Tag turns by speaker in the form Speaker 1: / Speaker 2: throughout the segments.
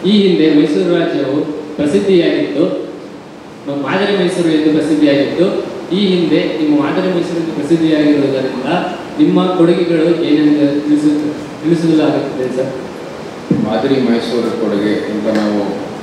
Speaker 1: ಈ ಹಿಂದೆ ಮೈಸೂರು ರಾಜ್ಯವು ಪ್ರಸಿದ್ಧಿಯಾಗಿತ್ತು ಮ- ಮಾದರಿ ಮೈಸೂರು ಎಂದು ಪ್ರಸಿದ್ಧಿಯಾಗಿತ್ತು ಈ ಹಿಂದೆ ನಿಮ್ಮ ಮಾದರಿ ಮೈಸೂರು ಎಂದು ಪ್ರಸಿದ್ಧಿಯಾಗಿರುವುದರಿಂದ ನಿಮ್ಮ ಕೊಡುಗೆಗಳು ಏನೆಂದು ತಿಳಿಸು ತಿಳಿಸುವುದಾಗುತ್ತದೆ ಸರ್
Speaker 2: ಮಾದರಿ ಮೈಸೂರು ಕೊಡುಗೆ ಅಂತ ನಾವು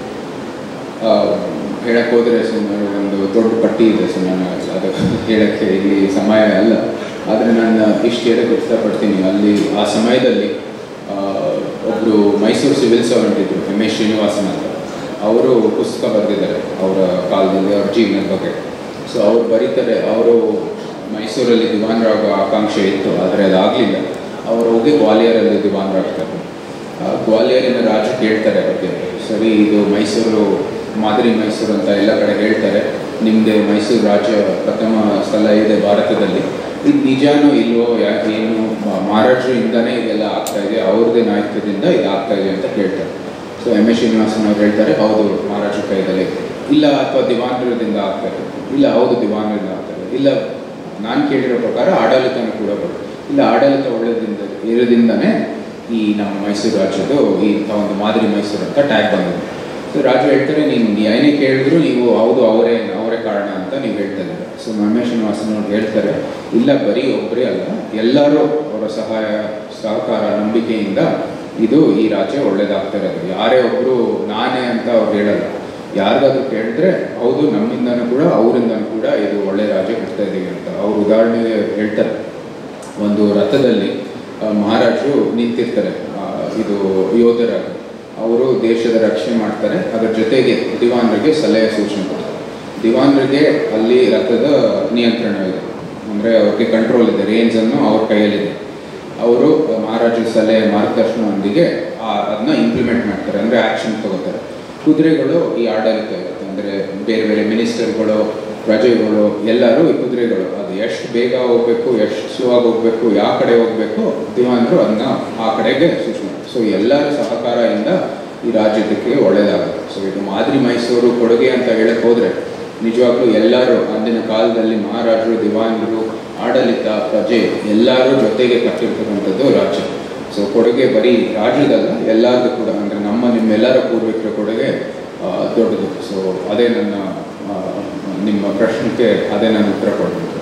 Speaker 2: ಆ, ಹೇಳಕ್ ಹೋದ್ರೆ ಸುಮಾರು ಒಂದು ದೊಡ್ಡ ಪಟ್ಟಿ ಇದೆ ಸುಮ್ಮನೆ ಅದು ಹೇಳಕ್ಕೆ ಇಲ್ಲಿ ಸಮಯ ಅಲ್ಲ ಆದರೆ ನಾನು ಇಷ್ಟು ಹೇಳಕ್ಕೆ ಇಷ್ಟಪಡ್ತೀನಿ ಅಲ್ಲಿ ಆ ಸಮಯದಲ್ಲಿ ಆ, ಒಬ್ರು ಮೈಸೂರು ಸಿವಿಲ್ ಸರ್ವೆಂಟ್ ಇದ್ರು ಎಮ್ ಎಸ್ ಶ್ರೀನಿವಾಸನ್ ಅಂತ ಅವರು ಪುಸ್ತಕ ಬರೆದಿದ್ದಾರೆ ಅವರ ಕಾಲದಲ್ಲಿ ಅವ್ರ ಜೀವನದ ಬಗ್ಗೆ ಸೊ ಅವ್ರು ಬರೀತಾರೆ ಅವರು ಮೈಸೂರಲ್ಲಿ ದಿವಾನರಾಗೋ ಆಕಾಂಕ್ಷೆ ಇತ್ತು ಆದರೆ ಅದಾಗಲಿಲ್ಲ ಅವರು ಹೋಗಿ ಗ್ವಾಲಿಯರಲ್ಲಿ ದಿವಾನರಾಗ್ತಾರೆ ಆ, ಗ್ವಾಲಿಯರಿನ ರಾಜ ಕೇಳ್ತಾರೆ ಅವ್ರಿಗೆ ಸರಿ ಇದು ಮೈಸೂರು ಮಾದರಿ ಮೈಸೂರು ಅಂತ ಎಲ್ಲ ಕಡೆ ಹೇಳ್ತಾರೆ ನಿಮ್ಮದೇ ಮೈಸೂರು ರಾಜ್ಯ ಪ್ರಥಮ ಸ್ಥಳ ಇದೆ ಭಾರತದಲ್ಲಿ ಇದು ನಿಜಾನೋ ಇಲ್ವೋ ಯಾಕೆ ಏನು ಮ- ಮಹಾರಾಜರಿಂದನೇ ಇದೆಲ್ಲ ಆಗ್ತಾ ಇದೆ ಅವ್ರದ್ದೇ ನಾಯಕತ್ವದಿಂದ ಇದು ಆಗ್ತಾ ಇದೆ ಅಂತ ಕೇಳ್ತಾರೆ ಸೊ ಎಮ್ ಎಸ್ ಶ್ರೀನಿವಾಸನ್ ಅವ್ರು ಹೇಳ್ತಾರೆ ಹೌದು ಮಹಾರಾಜ ಕೈದಲ್ಲಿ ಇಲ್ಲ ಅಥವಾ ದಿವಾನರಿಂದ ಆಗ್ತಾ ಇದೆ ಇಲ್ಲ ಹೌದು ದಿವಾನರಿಂದ ಆಗ್ತಾ ಇದೆ ಇಲ್ಲ ನಾನು ಕೇಳಿರೋ ಪ್ರಕಾರ ಆಡಳಿತನೂ ಕೂಡ ಬರುತ್ತೆ ಇಲ್ಲ ಆಡಳಿತ ಒಳ್ಳೆದಿಂದ ಇರೋದ್ರಿಂದನೇ ಈ ನಮ್ಮ ಮೈಸೂರು ರಾಜ್ಯದ್ದು ಈ ಇಂಥ ಒಂದು ಮಾದರಿ ಮೈಸೂರು ಅಂತ ಟ್ಯಾಗ್ ಬಂದಿದೆ ಸೊ ರಾಜ ಹೇಳ್ತಾರೆ ನೀನು ಏನೇ ಕೇಳಿದ್ರು ನೀವು ಹೌದು ಅವರೇ ಅವರೇ ಕಾರಣ ಅಂತ ನೀವು ಹೇಳ್ತಾ ಇದ್ದಾರೆ ಸೊ ಎಮ್ ಎಸ್ ಶ್ರೀನಿವಾಸನ್ ಅವ್ರು ಹೇಳ್ತಾರೆ ಇಲ್ಲ ಬರೀ ಒಬ್ಬರೇ ಅಲ್ಲ ಎಲ್ಲರೂ ಅವರ ಸಹಾಯ ಸಹಕಾರ ನಂಬಿಕೆಯಿಂದ ಇದು ಈ ರಾಜ್ಯ ಒಳ್ಳೇದಾಗ್ತಾ ಇರೋದು ಯಾರೇ ಒಬ್ಬರು ನಾನೇ ಅಂತ ಅವ್ರು ಹೇಳಲ್ಲ ಯಾರಿಗಾದ್ರೂ ಕೇಳಿದ್ರೆ ಹೌದು ನಮ್ಮಿಂದನೂ ಕೂಡ ಅವರಿಂದನೂ ಕೂಡ ಇದು ಒಳ್ಳೆ ರಾಜ್ಯ ಕಟ್ತಾ ಇದೀವಿ ಅಂತ ಅವ್ರು ಉದಾಹರಣೆಗೆ ಹೇಳ್ತಾರೆ ಒಂದು ರಥದಲ್ಲಿ ಆ, ಮಹಾರಾಜರು ನಿಂತಿರ್ತಾರೆ ಆ, ಇದು ಯೋಧರಾಗಿ ಅವರು ದೇಶದ ರಕ್ಷಣೆ ಮಾಡ್ತಾರೆ ಅದರ ಜೊತೆಗೆ ದಿವಾನರಿಗೆ ಸಲಹೆ ಸೂಚನೆ ಕೊಡ್ತಾರೆ ದಿವಾನರಿಗೆ ಅಲ್ಲಿ ರಥದ ನಿಯಂತ್ರಣ ಇದೆ ಅಂದರೆ ಅವ್ರಿಗೆ ಕಂಟ್ರೋಲ್ ಇದೆ ರೇಂಜ್ ಅನ್ನು ಅವ್ರ ಕೈಯಲ್ಲಿದೆ ಅವರು ಮಹಾರಾಜರ ಸಲಹೆ ಮಾರ್ಗದರ್ಶನದೊಂದಿಗೆ ಅದನ್ನ ಇಂಪ್ಲಿಮೆಂಟ್ ಮಾಡ್ತಾರೆ ಅಂದರೆ ಆ್ಯಕ್ಷನ್ ತಗೋತಾರೆ ಕುದುರೆಗಳು ಈ ಆಡಳಿತ ಇರುತ್ತೆ ಅಂದರೆ ಬೇರೆ ಬೇರೆ ಮಿನಿಸ್ಟರ್ಗಳು ಪ್ರಜೆಗಳು ಎಲ್ಲರೂ ಈ ಕುದುರೆಗಳು ಅದು ಎಷ್ಟು ಬೇಗ ಹೋಗ್ಬೇಕು ಎಷ್ಟು ಸ್ಲೋ ಆಗಿ ಹೋಗ್ಬೇಕು ಯಾವ ಕಡೆ ಹೋಗ್ಬೇಕು ದಿವಾನರು ಅದನ್ನ ಆ ಕಡೆಗೆ ಸೂಚನೆ ಸೊ ಎಲ್ಲರ ಸಹಕಾರದಿಂದ ಈ ರಾಜ್ಯದಕ್ಕೆ ಒಳ್ಳೇದಾಗುತ್ತೆ ಸೊ ಇದು ಮಾದರಿ ಮೈಸೂರು ಕೊಡುಗೆ ಅಂತ ಹೇಳಕ್ ಹೋದ್ರೆ ನಿಜವಾಗ್ಲೂ ಎಲ್ಲರೂ ಅಂದಿನ ಕಾಲದಲ್ಲಿ ಮಹಾರಾಜರು ದಿವಾನರು ಆಡಳಿತ ಪ್ರಜೆ ಎಲ್ಲರೂ ಜೊತೆಗೆ ಕಟ್ಟಿರ್ತಕ್ಕಂಥದ್ದು ರಾಜ್ಯ ಸೊ ಕೊಡುಗೆ ಬರೀ ರಾಜ್ಯದಲ್ಲ ಎಲ್ಲರಿಗೂ ಕೂಡ ಅಂದರೆ ನಮ್ಮ ನಿಮ್ಮೆಲ್ಲರ ಪೂರ್ವಿಕರ ಕೊಡುಗೆ ಆ, ದೊಡ್ಡದು ಸೊ ಅದೇ ನನ್ನ ಆ, ನಿಮ್ಮ ಪ್ರಶ್ನೆಗೆ ಅದೇ ನಾನು ಉತ್ತರ ಕೊಡ್ತೀನಿ